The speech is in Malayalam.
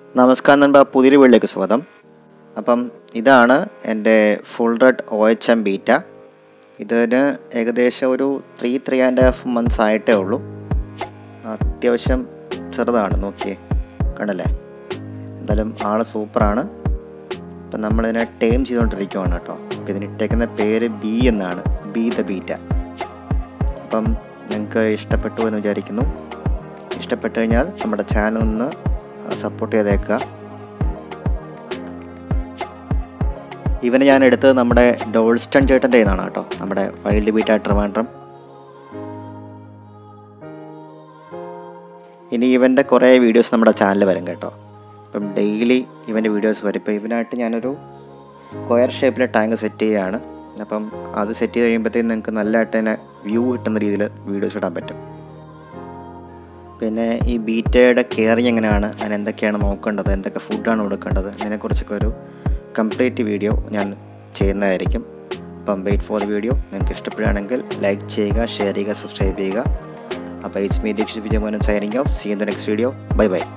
നമസ്കാരം നൻപ പുതിയൊരു വീട്ടിലേക്ക് സ്വാഗതം അപ്പം ഇതാണ് എൻ്റെ full red O H M beta ഇതിന് ഏകദേശം ഒരു three three and half months ആയിട്ടേ ഉള്ളൂ അത്യാവശ്യം ചെറുതാണ് നോക്കിയേ കണ്ടല്ലേ എന്തായാലും ആൾ സൂപ്പറാണ് അപ്പം നമ്മളിതിനെ ടേം ചെയ്തുകൊണ്ടിരിക്കുവാണ് കേട്ടോ അപ്പം ഇതിന് ഇട്ടേക്കുന്ന പേര് ബി എന്നാണ് ബി ദ ബീറ്റ അപ്പം നിങ്ങൾക്ക് ഇഷ്ടപ്പെട്ടു എന്ന് വിചാരിക്കുന്നു ഇഷ്ടപ്പെട്ടു കഴിഞ്ഞാൽ നമ്മുടെ ചാനൽ ഒന്ന് സപ്പോർട്ട് ചെയ്തേക്കുക ഇവനെ ഞാൻ എടുത്തത് നമ്മുടെ ഡോൾസ്റ്റൺ ചേട്ടൻ്റെ നിന്നാണ് കേട്ടോ നമ്മുടെ വൈൽഡ് ബീറ്റ ട്രിവാൻഡ്രം ഇനി ഇവൻ്റെ കുറേ വീഡിയോസ് നമ്മുടെ ചാനലിൽ വരും കേട്ടോ ഇപ്പം ഡെയിലി ഇവൻ്റെ വീഡിയോസ് വരും ഇപ്പം ഇവനായിട്ട് ഞാനൊരു സ്ക്വയർ ഷേപ്പിൽ ടാങ്ക് സെറ്റ് ചെയ്യുകയാണ് അപ്പം അത് സെറ്റ് ചെയ്ത് കഴിയുമ്പോഴത്തേക്കും നിങ്ങൾക്ക് നല്ലതായിട്ട് തന്നെ വ്യൂ കിട്ടുന്ന രീതിയിൽ വീഡിയോസ് ഇടാൻ പറ്റും പിന്നെ ഈ ബീറ്റയുടെ കെയറിങ് എങ്ങനെയാണ് അതിന് എന്തൊക്കെയാണ് നോക്കേണ്ടത് എന്തൊക്കെ ഫുഡാണ് കൊടുക്കേണ്ടത് ഇതിനെക്കുറിച്ചൊക്കെ ഒരു കംപ്ലീറ്റ് വീഡിയോ ഞാൻ ചെയ്യുന്നതായിരിക്കും അപ്പം വെയിറ്റ് ഫോർ ദ വീഡിയോ നിങ്ങൾക്ക് ഇഷ്ടപ്പെടുകയാണെങ്കിൽ ലൈക്ക് ചെയ്യുക ഷെയർ ചെയ്യുക സബ്സ്ക്രൈബ് ചെയ്യുക അപ്പോൾ it's me Dikshith Vijayamohan signing off see in the next video bye by